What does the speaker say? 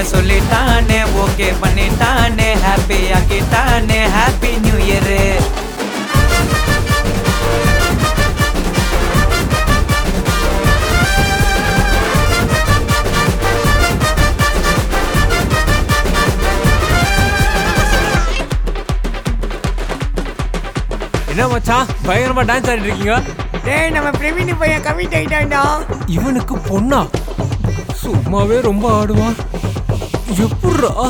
சொல்லிட்டானே okay பண்ணிட்டானே happy ஆக்கிட்டானே happy new year என்ன மச்சான் பயங்கரமா டான்ஸ் ஆடிட்டு இருக்கீங்க டேய் நம்ம பிரவீன் பையன் கமிட் ஆயிட்டான்டா இவனுக்கு பொண்ணா சும்மாவே ரொம்ப ஆடுவான் எப்பட்றா